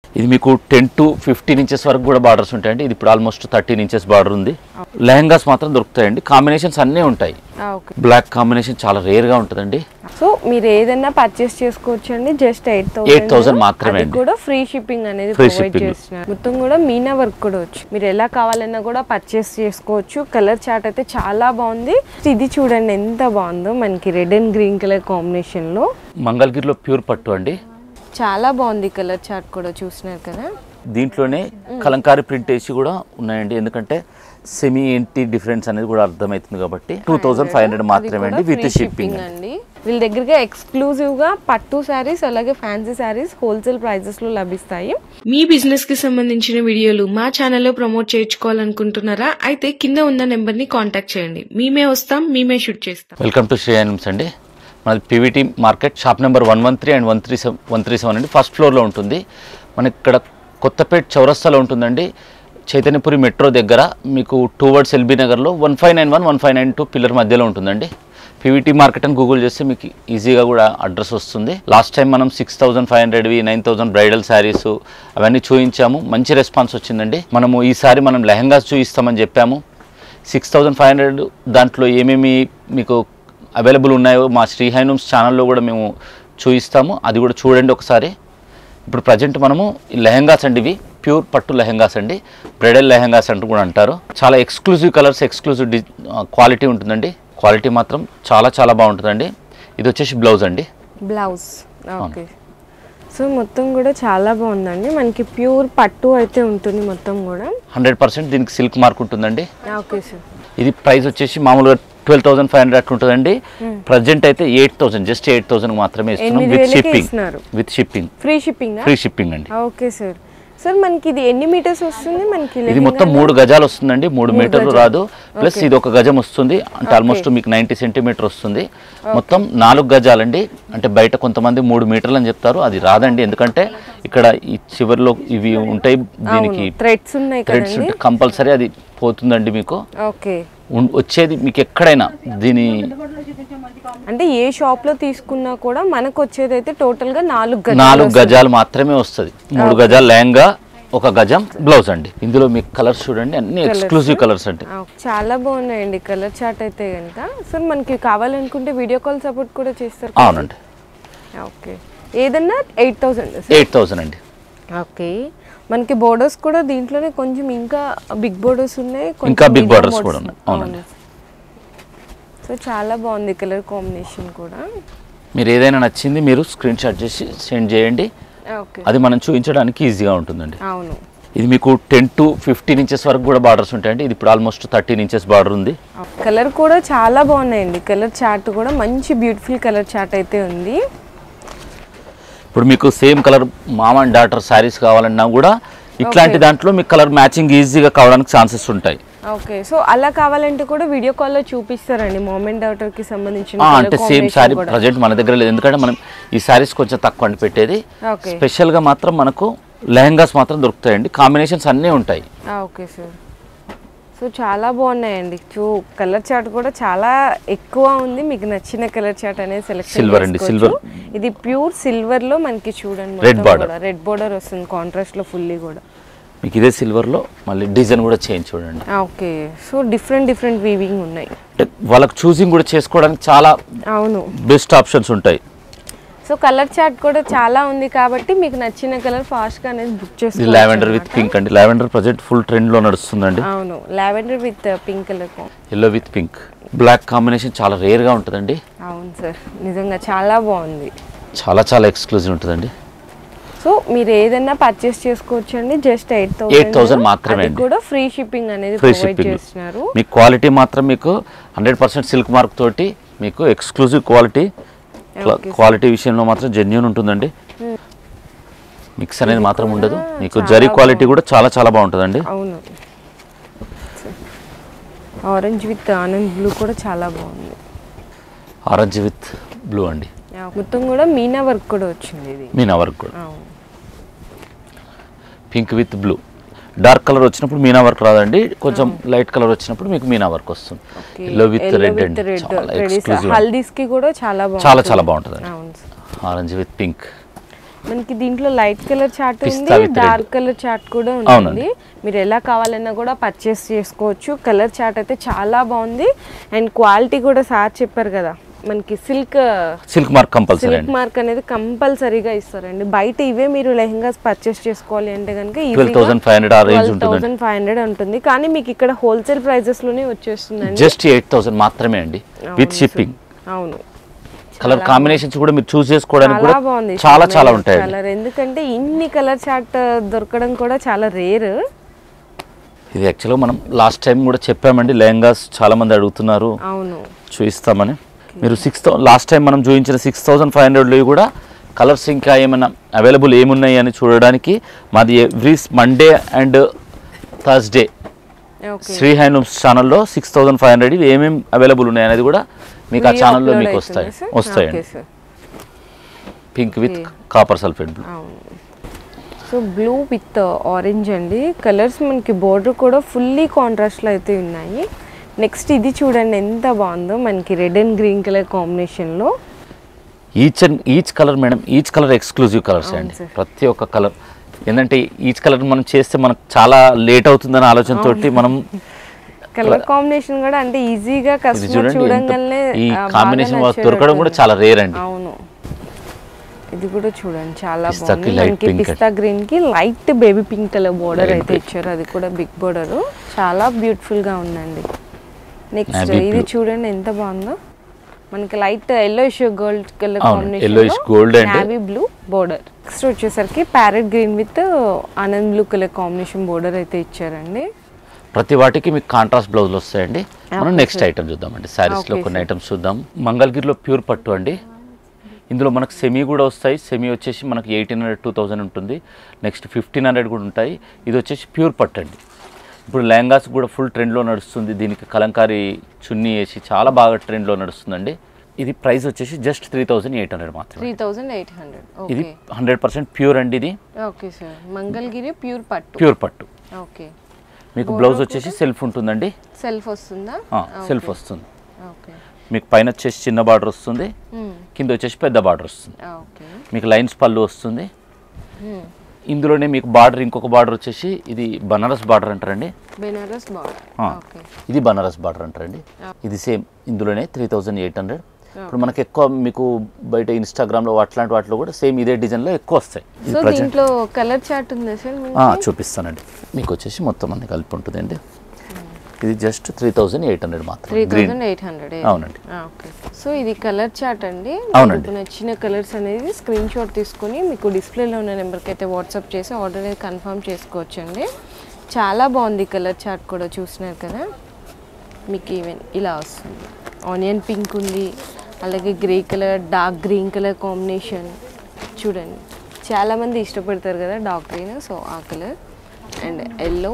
ఇది మీకు ten to fifteen inches వరకు కూడా బార్డర్స్ ఉంటాయండి ఇది ఇప్పుడు ఆల్మోస్ట్ థర్టీన్ ఇంచెస్ బార్డర్ ఉంది లెహంగాస్ మాత్రం దొరుకుతాయండి కాంబినేషన్స్ అన్నీ ఉంటాయి ఓకే బ్లాక్ కాంబినేషన్ చాలా రేర్గా ఉంటుందండి సో మీరు ఏదైనా పర్చేస్ చేసుకోవచ్చు అండి జస్ట్ ఎయిట్ 8,000 మాత్రమే అండి. కూడా ఫ్రీ షిప్పింగ్ అనేది Free ప్రొవైడ్ shipping. చేస్తున్నారు మొత్తం కూడా మీనా వర్క్ కూడా వచ్చు మీరు ఎలా కావాలన్నా కూడా పర్చేస్ చేసుకోవచ్చు కలర్ చార్ట్ అయితే చాలా బాగుంది ఇది చూడండి ఎంత బాగుందో మనకి red and green colour combination లో మంగళగిరిలో ప్యూర్ పట్టు అండి చాలా బాగుంది కలర్ చార్ట్ కూడా చూసినారు కదా దీంట్లోనే కలంకారీ ప్రింట్ వేసి కూడా ఉన్నాయండి ఎందుకంటే సెమీ ఏంటి డిఫరెన్స్ అనేది కూడా అర్థమవుతుంది కాబట్టి టూ థౌజండ్ ఫైవ్ హండ్రెడ్ మాత్రమే అండి విత్ షిప్పింగ్ అండి వీళ్ళ దగ్గరగా ఎక్స్క్లూజివ్ గా పట్టు శారీస్ అలాగే ఫ్యాన్సీ శారీస్ హోల్సేల్ ప్రైజెస్ లో లభిస్తాయి మీ బిజినెస్ కి సంబంధించిన వీడియోలు మా ఛానల్లో ప్రమోట్ చేయించుకోవాలనుకుంటున్నారా అయితే కింద ఉన్న నెంబర్ ని కాంటాక్ట్ చేయండి మేమే వస్తాం మేమే షూట్ చేస్తాం వెల్కమ్ టు శ్రీ ఐనమ్స్ అండి మనది PVT market shop number one one three and one three seven one three seven అండి ఫస్ట్ ఫ్లోర్లో ఉంటుంది మనకి ఇక్కడ కొత్తపేట చౌరస్తాలో ఉంటుందండి చైతన్యపురి మెట్రో దగ్గర మీకు టూ వర్డ్స్ ఎల్బీ నగర్లో one five nine one one five nine two pillar మధ్యలో ఉంటుందండి పీవీటీ మార్కెట్ అని గూగుల్ చేస్తే మీకు ఈజీగా కూడా అడ్రస్ వస్తుంది లాస్ట్ టైం మనం సిక్స్ థౌసండ్ ఫైవ్ హండ్రెడ్వి నైన్ థౌసండ్ బ్రైడల్ శారీస్ అవన్నీ చూపించాము మంచి రెస్పాన్స్ వచ్చిందండి మనము ఈసారి మనం లెహంగాస్ చూపిస్తామని చెప్పాము సిక్స్ థౌజండ్ ఫైవ్ హండ్రెడ్ దాంట్లో ఏమేమి మీకు అవైలబుల్ ఉన్నాయో మా శ్రీ హైనూమ్స్ ఛానల్లో కూడా మేము చూపిస్తాము అది కూడా చూడండి ఒకసారి ఇప్పుడు ప్రజెంట్ మనము ఈ లెహంగాస్ అండి ఇవి ప్యూర్ పట్టు లెహంగాస్ అండి బ్రైడల్ లెహంగాస్ అంటూ కూడా అంటారు చాలా exclusive colours exclusive the quality ఉంటుందండి క్వాలిటీ మాత్రం చాలా చాలా బాగుంటుందండి ఇది వచ్చేసి బ్లౌజ్ అండి బ్లౌజ్ ఓకే సో మొత్తం కూడా చాలా బాగుందండి మనకి ప్యూర్ పట్టు అయితే ఉంటుంది మొత్తం కూడా హండ్రెడ్ పర్సెంట్ దీనికి సిల్క్ మార్క్ ఉంటుందండి ఓకే సార్ ఇది ప్రైస్ వచ్చేసి మామూలుగా ట్వెల్వ్ థౌసండ్ ఫైవ్ హండ్రెడ్ ఉంటుందండి ప్రజెంట్ అయితే eight thousand just eight thousand మాత్రమే ఇస్తున్నాం ఎనిమిది విత్ వేలకే షిప్పింగ్ ఇస్తున్నారు. With shipping free shipping free shipping అండి ఓకే సార్ సార్ మనకి ఇది ఎన్ని మీటర్స్ వస్తుంది మనకి ఇది మొత్తం మూడు గజాలు వస్తుందండి మూడు మీటర్లు రాదు ప్లస్ ఇది ఒక గజం వస్తుంది అంటే ఆల్మోస్ట్ మీకు నైంటీ సెంటీమీటర్ వస్తుంది మొత్తం నాలుగు గజాలండి అంటే బయట కొంతమంది మూడు మీటర్లు అని చెప్తారు అది రాదండి ఎందుకంటే ఇక్కడ ఈ చివరిలో ఇవి ఉంటాయి దీనికి థ్రెడ్స్ ఉన్నాయి థ్రెడ్స్ కదండి ఉంటాయి కంపల్సరీ అది పోతుందండి మీకు ఓకే ఉన్- వచ్చేది మీకు ఎక్కడైనా దీని అంటే ఏ షాప్ లో తీసుకున్నా కూడా మనకు వచ్చేది అయితే టోటల్ గా నాలుగు గజాలు నాలుగు గజాలు మాత్రమే వస్తుంది మూడు గజాలు లెహంగా ఒక గజం బ్లౌజ్ అండి ఇందులో మీకు కలర్స్ చూడండి అన్ని ఎక్స్క్లూజివ్ కలర్స్ అండి ఆ, చాలా బాగున్నాయండి కలర్ చార్ట్ అయితే కనుక సార్ మనకి కావాలనుకుంటే వీడియో కాల్ సపోర్ట్ కూడా చేస్తారు కదా? అవునండి ఓకే ఏదన్నా ఎయిట్ థౌసండ్ ఎయిట్ థౌసండ్ అండి ఓకే మనకి బోర్డర్స్ కూడా దీంట్లోనే కొంచెం ఇంకా బిగ్ బోర్డర్స్ ఉన్నాయి కొంచెం ఇంకా big medium borders borders కూడా ఉన్నాయి. అవునండి. అవును. సో చాలా బాగుంది కలర్ కాంబినేషన్ కూడా మీరు ఏదైనా నచ్చింది మీరు స్క్రీన్ షాట్ చేసి సెండ్ చేయండి ఓకే అది మనం చూపించడానికి ఈజీగా ఉంటుందండి అవును ఇది మీకు టెన్ టు ఫిఫ్టీన్ ఇంచెస్ వరకు కూడా బార్డర్స్ ఉంటాయండి ఇది ఇప్పుడు ఆల్మోస్ట్ థర్టీన్ ఇంచెస్ బార్డర్ ఉంది కలర్ కూడా చాలా బాగున్నాయండి కలర్ చార్ట్ కూడా మంచి బ్యూటిఫుల్ కలర్ చార్ట్ అయితే ఉంది ఇప్పుడు మీకు same colour mom and daughter saris కావాలన్నా కూడా ఇట్లాంటి దాంట్లో మీకు కలర్ మ్యాచింగ్ ఈజీగా కావడానికి ఛాన్సెస్ ఉంటాయి ఓకే సో అలా కావాలంటే కూడా వీడియో కాల్లో చూపిస్తారండి మామెంట్ డాటర్ కి సంబంధించిన ఆ, colour అంటే సేమ్ combination శారీ కూడా. ప్రజెంట్ మన దగ్గర లేదు ఎందుకంటే మనం ఈ శారీస్ కొంచెం తక్కువ అని పెట్టేది ఓకే స్పెషల్గా మాత్రం మనకు లెహంగాస్ మాత్రం దొరుకుతాయండి కాంబినేషన్స్ అన్నీ ఉంటాయి ఆ, ఓకే సార్ సో చాలా బాగున్నాయండి చూ కలర్ చార్ట్ కూడా చాలా ఎక్కువ ఉంది మీకు నచ్చిన కలర్ చార్ట్ అనేది సెలెక్ట్ Silver అండి, silver. ఇది ప్యూర్ సిల్వర్ లో మనకి చూడండి Red border. రెడ్ బోర్డర్ వస్తుంది కాంట్రాస్ట్ లో ఫుల్లీ కూడా మీకు ఇదే సిల్వర్లో మళ్ళీ డిజైన్ కూడా చేంజ్ చూడండి ఆ, okay so different different weaving ఉన్నాయి అంటే వాళ్ళకి చూసింగ్ కూడా చేసుకోవడానికి చాలా అవును బెస్ట్ ఆప్షన్స్ ఉంటాయి సో కలర్ చార్ట్ కూడా చాలా ఉంది కాబట్టి మీకు నచ్చిన కలర్ ఫాస్ట్ గా అనేది బుక్ ఇది చేసుకోవచ్చు లావెండర్ విత్ పింక్ అండి లావెండర్ ప్రజెంట్ ఫుల్ ట్రెండ్లో నడుస్తుందండి అవును lavender with pink colour yellow with pink black combination చాలా రేర్గా ఉంటుందండి అవును సార్ నిజంగా చాలా బాగుంది చాలా చాలా ఎక్స్క్లూజివ్ ఉంటుందండి సో మీరు ఏదైనా పర్చేస్ చేసుకోవచ్చు అండి జస్ట్ ఎయిట్ 8,000 మాత్రమే అండి. కూడా ఫ్రీ షిప్పింగ్ అనేది ఫ్రీ ప్రొవైడ్ షిప్పింగ్ చేస్తున్నారు మీ క్వాలిటీ మాత్రం మీకు హండ్రెడ్ పర్సెంట్ సిల్క్ మార్క్ తోటి మీకు ఎక్స్క్లూజివ్ క్వాలిటీ క్వాలిటీ విషయంలో మాత్రం జెన్యున్ ఉంటుందండి మిక్స్ అనేది మాత్రం ఉండదు మీకు జరీ క్వాలిటీ కూడా చాలా చాలా బాగుంటుందండి అవును ఆరెంజ్ విత్ ఆనంద్ బ్లూ కూడా చాలా బాగుంది ఆరెంజ్ విత్ బ్లూ అండి మొత్తం కూడా మీనా వర్క్ కూడా వచ్చింది ఇది మీనా వర్క్ కూడా అవును pink with blue dark colour వచ్చినప్పుడు మీనా వర్క్ రాదండి కొంచెం లైట్ కలర్ వచ్చినప్పుడు మీకు మీనా వర్క్ వస్తుంది ఎల్లో విత్ రెడ్ అండి చాలా ఎక్స్క్లూజివ్ హల్దీస్ కి కూడా చాలా బాగుంది చాలా చాలా బాగుంటుంది అవును సార్. ఆరెంజ్ విత్ పింక్ మనకి దీంట్లో లైట్ కలర్ చార్ట్ Pista ఉంది with red. Dark colour chart కూడా అవునండి. ఉంటుంది మీరు ఎలా కావాలన్నా కూడా పర్చేస్ చేసుకోవచ్చు కలర్ చార్ట్ అయితే చాలా బాగుంది అండ్ క్వాలిటీ కూడా సార్ చెప్పారు కదా మనకి silk silk mark compulsory silk అండి మార్క్ అనేది కంపల్సరీగా ఇస్తారండి బయట ఇవే మీరు లెహంగాస్ పర్చేస్ చేసుకోవాలి అంటే కనుక ట్వెల్వ్ థౌసండ్ ఫైవ్ హండ్రెడ్ ఆ రేంజ్ ఉంటుందండి థౌసండ్ ఫైవ్ హండ్రెడ్ ఉంటుంది కానీ మీకు ఇక్కడ హోల్సేల్ ప్రైజెస్ లోనే వచ్చేస్తుందండి జస్ట్ ఎయిట్ థౌసండ్ మాత్రమే అండి విత్ షిప్పింగ్ అవును కలర్ కాంబినేషన్స్ కూడా మీరు చూస్ చేసుకోవడానికి చాలా కూడా బాగుంది చాలా చాలా ఉంటాయండి కలర్ ఎందుకంటే ఇన్ని కలర్ చార్ట్ దొరకడం కూడా చాలా రేర్ ఇది యాక్చువల్గా మనం లాస్ట్ టైం కూడా చెప్పామండి లెహంగాస్ చాలా మంది అడుగుతున్నారు అవును చూపిస్తామని మీరు సిక్స్ లాస్ట్ టైం మనం చూపించిన సిక్స్ థౌసండ్ ఫైవ్ హండ్రెడ్లో కూడా కలర్స్ ఇంకా ఏమైనా అవైలబుల్ ఏమున్నాయి అని చూడడానికి మాది every Monday and Thursday okay Sri handlooms ఛానల్లో సిక్స్ థౌసండ్ ఫైవ్ హండ్రెడ్ ఏమేమి అవైలబుల్ ఉన్నాయి అనేది కూడా మీకు ఆ ఛానల్లో మీకు వస్తాయి వస్తాయండి pink with copper sulphate blue అవును సో బ్లూ విత్ ఆరెంజ్ అండి కలర్స్ మనకి బోర్డర్ కూడా ఫుల్లీ కాంట్రాస్ట్లో అయితే ఉన్నాయి నెక్స్ట్ ఇది చూడండి ఎంత బాగుందో మనకి రెడ్ అండ్ గ్రీన్ కలర్ కాంబినేషన్లో each and each colour madam each colour exclusive colours అండి sir. ప్రతి ఒక్క కలర్ ఏంటంటే ఈచ్ కలర్ మనం చేస్తే మనకు చాలా లేట్ అవుతుందనే ఆలోచనతో మనం కలర్ కాంబినేషన్ కూడా అంటే ఈజీగా ఇది కస్టమర్ చూడండి ఎంత- చూడంగానే ఈ ఆ, బాగా కాంబినేషన్ నచ్చేటట్టు దొరకడం కూడా చాలా రేర్ అండి అవును ఇది కూడా చూడండి చాలా Pista కి బాగుంది light మనకి pink పిస్తా గ్రీన్ కి light baby pink colour border Light అయితే pink. ఇచ్చారు అది కూడా బిగ్ బోర్డర్ చాలా బ్యూటిఫుల్ గా ఉందండి నెక్స్ట్ Navy ఇది blue. చూడండి ఎంత బాగుందో మనకి లైట్ ఎల్లోయిష్ గోల్డ్ కలర్ అవును, combination yellowish gold and- navy blue border next వచ్చేసరికి ప్యారెట్ గ్రీన్ విత్ ఆనంద్ బ్లూ కలర్ కాంబినేషన్ బోర్డర్ అయితే ఇచ్చారండి ప్రతి వాటికి మీకు కాంట్రాస్ట్ బ్లౌజులు వస్తాయండి మనం Okay, నెక్స్ట్ sir. ఐటమ్ చూద్దామండి శారీస్లో Okay, కొన్ని sir. ఐటమ్స్ చూద్దాం మంగళగిరిలో ప్యూర్ పట్టు అండి ఇందులో మనకు సెమీ కూడా వస్తాయి సెమీ వచ్చేసి మనకి ఎయిటీన్ హండ్రెడ్ టూ థౌజండ్ ఉంటుంది నెక్స్ట్ ఫిఫ్టీన్ హండ్రెడ్ కూడా ఉంటాయి ఇది వచ్చేసి ప్యూర్ పట్టు అండి ఇప్పుడు లెహంగాస్ కూడా ఫుల్ ట్రెండ్లో నడుస్తుంది దీనికి కలంకారీ చున్నీ వేసి చాలా బాగా ట్రెండ్లో నడుస్తుందండి ఇది ప్రైస్ వచ్చేసి just three thousand eight hundred మాత్రమే త్రీ థౌజండ్ ఎయిట్ హండ్రెడ్ ఇది ఓకే హండ్రెడ్ పర్సెంట్ ప్యూర్ అండి ఇది ఓకే సార్ మంగళగిరి ప్యూర్ పట్టు ప్యూర్ పట్టు ఓకే మీకు బ్లౌజ్ వచ్చేసి సెల్ఫ్ ఉంటుందండి సెల్ఫ్ వస్తుందా సెల్ఫ్ వస్తుంది ఓకే మీకు పైన వచ్చేసి చిన్న బార్డర్ వస్తుంది కింద వచ్చేసి పెద్ద బార్డర్ వస్తుంది ఓకే మీకు లైన్స్ పళ్ళు వస్తుంది ఇందులోనే మీకు బార్డర్ ఇంకొక బార్డర్ వచ్చేసి ఇది బనారస్ బార్డర్ అంటారండి బెనారస్ బార్డర్ ఆ. ఓకే ఇది బనారస్ బార్డర్ అంటారండి ఇది సేమ్ ఇందులోనే త్రీ థౌజండ్ ఎయిట్ హండ్రెడ్ ఇప్పుడు మనకి ఎక్కువ మీకు బయట ఇన్స్టాగ్రామ్లో అట్లాంటి వాటిలో కూడా సేమ్ ఇదే డిజైన్లో ఎక్కువ వస్తాయి ఇది సో ప్రజెంట్ దీంట్లో కలర్ చార్ట్ ఉందా సార్ చూపిస్తానండి మీకు వచ్చేసి మొత్తం అన్ని కలిపి ఉంటుందండి ఇది just three thousand eight hundred three మాత్రం గ్రీన్ థౌజండ్ ఎయిట్ హండ్రెడ్ అవునండి ఓకే సో ఇది కలర్ చార్ట్ అండి అవునండి. మీకు నచ్చిన కలర్స్ అనేది స్క్రీన్ షాట్ తీసుకొని మీకు డిస్ప్లేలో ఉన్న నెంబర్కి అయితే వాట్సాప్ చేసి ఆర్డర్ అనేది కన్ఫర్మ్ చేసుకోవచ్చండి చాలా బాగుంది కలర్ చార్ట్ కూడా చూసినారు కదా మీకు ఈవెన్ ఇలా వస్తుంది ఆనియన్ పింక్ ఉంది అలాగే grey colour dark green colour combination చూడండి చాలామంది ఇష్టపడతారు కదా డార్క్ గ్రీన్ సో ఆ colour and yellow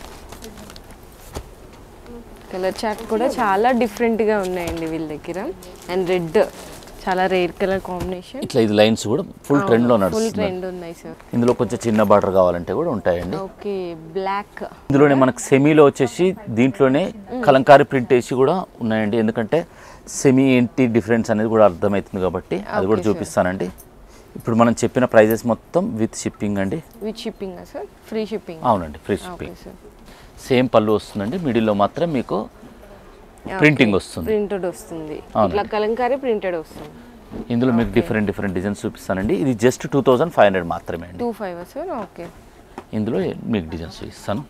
colour chart కూడా చాలా డిఫరెంట్గా ఉన్నాయండి వీళ్ళ దగ్గర అండ్ రెడ్ చాలా రేర్ కలర్ కాంబినేషన్ ఇట్లా ఇది లైన్స్ కూడా ఫుల్ ట్రెండ్లో ఫుల్ నడుస్తుంది ట్రెండ్ ఉన్నాయి సార్ ఇందులో కొంచెం చిన్న బార్డర్ కావాలంటే కూడా ఉంటాయండి ఓకే బ్లాక్ ఇందులోనే మనకు సెమీలో వచ్చేసి దీంట్లోనే కలంకారీ ప్రింట్ వేసి కూడా ఉన్నాయండి ఎందుకంటే సెమీ ఏంటి డిఫరెన్స్ అనేది కూడా అర్థమవుతుంది కాబట్టి అది కూడా Okay, sir. చూపిస్తానండి ఇప్పుడు మనం చెప్పిన ప్రైజెస్ మొత్తం విత్ షిప్పింగ్ అండి with shipping sir free shipping అవునండి free okay shipping sir same పళ్ళు వస్తుందండి మిడిల్లో మాత్రం మీకు ప్రింటింగ్ వస్తుంది ప్రింటెడ్ వస్తుంది అవునండి. ఇట్లా కలంకారీ ప్రింటెడ్ వస్తుంది ఇందులో మీకు డిఫరెంట్ డిఫరెంట్ డిజైన్స్ చూపిస్తానండి ఇది just two thousand five hundred మాత్రమే అండి టూ ఫైవ్ సార్ ఓకే ఇందులో మీకు డిజైన్స్ ఇస్తాను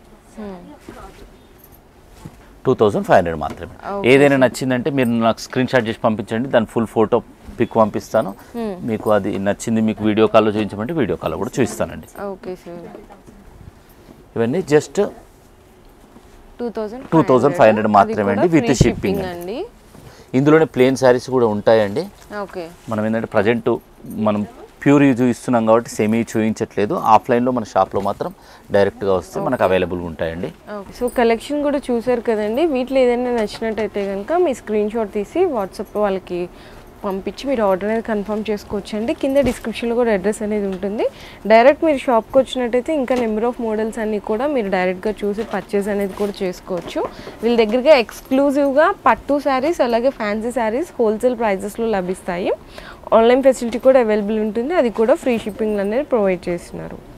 టూ థౌజండ్ ఫైవ్ హండ్రెడ్ మాత్రమే Okay, ఏదైనా నచ్చిందంటే మీరు నాకు స్క్రీన్ షాట్ చేసి పంపించండి దాని ఫుల్ ఫోటో పిక్ పంపిస్తాను మీకు అది నచ్చింది మీకు వీడియో కాల్లో చూపించమంటే వీడియో కాల్లో కూడా చూపిస్తానండి ఓకే సార్ ఇవన్నీ జస్ట్ టూ థౌజండ్ 2500 మాత్రమే అండి, with shipping అండి ఇందులోనే ప్లేన్ శారీస్ కూడా ఉంటాయండి ఓకే మనం ఏంటంటే ప్రజెంట్ మనం ప్యూర్ చూపిస్తున్నాం కాబట్టి సెమీ చూపించట్లేదు ఆఫ్లైన్లో మన షాప్లో మాత్రం డైరెక్ట్గా వస్తే మనకు అవైలబుల్గా ఉంటాయండి సో కలెక్షన్ కూడా చూసారు కదండి వీటిలో ఏదైనా నచ్చినట్టయితే కనుక మీ స్క్రీన్ షాట్ తీసి వాట్సాప్ వాళ్ళకి పంపించి మీరు ఆర్డర్ అనేది కన్ఫర్మ్ చేసుకోవచ్చు అండి కింద డిస్క్రిప్షన్లో కూడా అడ్రస్ అనేది ఉంటుంది డైరెక్ట్ మీరు షాప్కి వచ్చినట్టయితే ఇంకా నెంబర్ ఆఫ్ మోడల్స్ అన్నీ కూడా మీరు డైరెక్ట్గా చూసి పర్చేస్ అనేది కూడా చేసుకోవచ్చు వీళ్ళ దగ్గరగా ఎక్స్క్లూజివ్గా పట్టు శారీస్ అలాగే ఫ్యాన్సీ శారీస్ హోల్సేల్ ప్రైజెస్లో లభిస్తాయి ఆన్లైన్ ఫెసిలిటీ కూడా అవైలబుల్ ఉంటుంది అది కూడా ఫ్రీ షిప్పింగ్ అనేది ప్రొవైడ్ చేస్తున్నారు